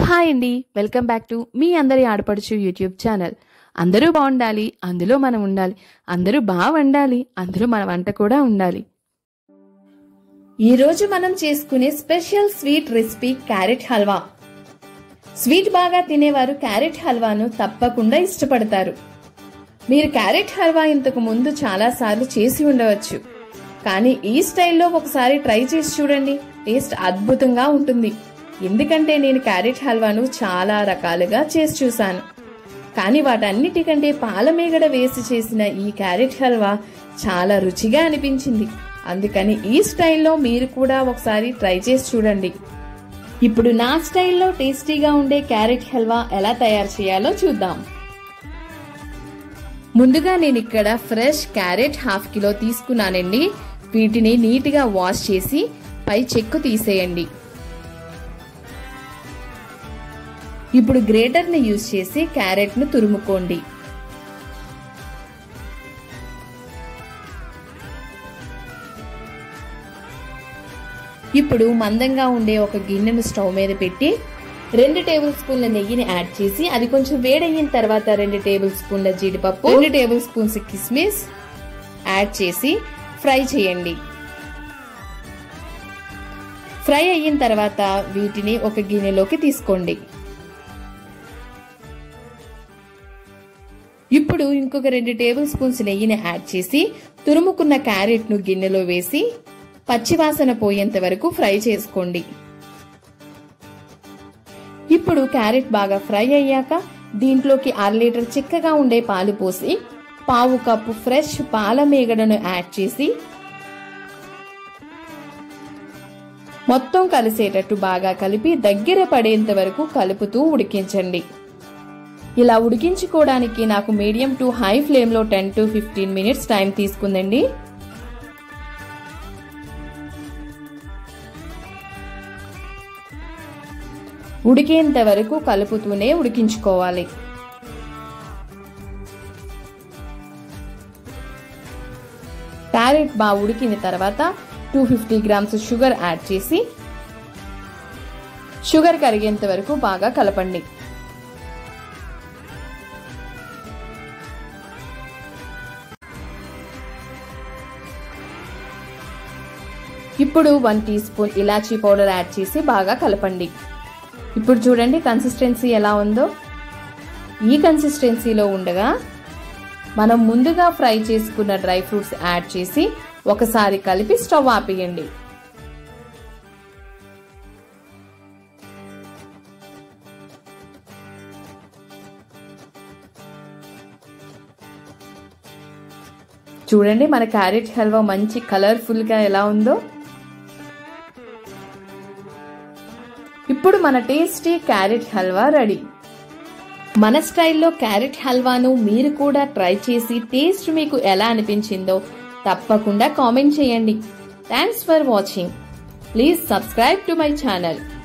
hi అండి welcome back to me అందరి ఆడపడుచు యూట్యూబ్ ఛానల్ అందరూ బాగుండాలి అందులో మనం ఉండాలి అందరూ బాగా వండాలి అందులో మన వంట కూడా ఉండాలి ఈ రోజు మనం చేసుకునే special sweet recipe carrot halwa sweet బాగా తినేవారు క్యారెట్ హల్వాను తప్పకుండా ఇష్టపడతారు మీరు క్యారెట్ హల్వా ఇంతకు ముందు చాలా సార్లు చేసి ఉండవచ్చు కానీ ఈ స్టైల్లో ఒకసారి ట్రై చేసి చూడండి టేస్ట్ అద్భుతంగా ఉంటుంది ఎందుకంటే నేను క్యారెట్ హల్వాను చాలా రకాలుగా చేసి చూశాను కానీ వాటన్నిటికంటే పాలమేగడ వేసి చేసిన ఈ క్యారెట్ హల్వా చాలా రుచిగా అనిపించింది అందుకని ఈ స్టైల్లో మీరు కూడా ఒకసారి ట్రై చేసి చూడండి ఇప్పుడు నా స్టైల్లో టేస్టీగా ఉండే క్యారెట్ హల్వా ఎలా తయారు చేయాలో చూద్దాం ముందుగా నేను ఇక్కడ ఫ్రెష్ క్యారెట్ హాఫ్ కిలో తీసుకున్నానండి వీటిని నీట్గా వాష్ చేసి పై చెక్కు తీసేయండి ఇప్పుడు గ్రేటర్ని యూజ్ చేసి క్యారెట్ను తురుముకోండి ఇప్పుడు మందంగా ఉండే ఒక గిన్నెను స్టవ్ మీద పెట్టి రెండు టేబుల్ స్పూన్ల నెయ్యిని యాడ్ చేసి అది కొంచెం వేడయిన తర్వాత రెండు టేబుల్ స్పూన్ల జీడిపప్పు రెండు టేబుల్ స్పూన్స్ కిస్మిస్ యాడ్ చేసి ఫ్రై చేయండి ఫ్రై అయిన తర్వాత వీటిని ఒక గిన్నెలోకి తీసుకోండి ఇప్పుడు ఇంకొక రెండు టేబుల్ స్పూన్స్ నెయ్యిని యాడ్ చేసి తురుముకున్న క్యారెట్ను గిన్నెలో వేసి పచ్చివాసన పోయేంత వరకు ఫ్రై చేసుకోండి ఇప్పుడు క్యారెట్ బాగా ఫ్రై అయ్యాక దీంట్లోకి అర లీటర్ చిక్కగా ఉండే పాలు పోసి పావు కప్పు ఫ్రెష్ పాల మేగడను యాడ్ చేసి మొత్తం కలిసేటట్టు బాగా కలిపి దగ్గర పడేంత వరకు కలుపుతూ ఉడికించండి ఇలా ఉడికించుకోవడానికి నాకు మీడియం టు హై ఫ్లేమ్లో ten to fifteen minutes time తీసుకుందండి ఉడికేంత వరకు కలుపుతూనే ఉడికించుకోవాలి క్యారెట్ బాగా ఉడికిన తర్వాత two fifty grams sugar add చేసి షుగర్ కరిగేంత వరకు బాగా కలపండి ఇప్పుడు వన్ టీ స్పూన్ ఇలాచీ పౌడర్ యాడ్ చేసి బాగా కలపండి ఇప్పుడు చూడండి కన్సిస్టెన్సీ ఎలా ఉందో ఈ కన్సిస్టెన్సీలో ఉండగా మనం ముందుగా ఫ్రై చేసుకున్న డ్రై ఫ్రూట్స్ యాడ్ చేసి ఒకసారి కలిపి స్టవ్ ఆపేయండి చూడండి మన క్యారెట్ హల్వా మంచి కలర్ఫుల్గా ఎలా ఉందో ఇప్పుడు మన టేస్టీ క్యారెట్ హల్వా రెడీ మన స్టైల్లో క్యారెట్ హల్వాను మీరు కూడా ట్రై చేసి టేస్ట్ మీకు ఎలా అనిపించిందో తప్పకుండా కామెంట్ చేయండి thanks for watching please subscribe to my channel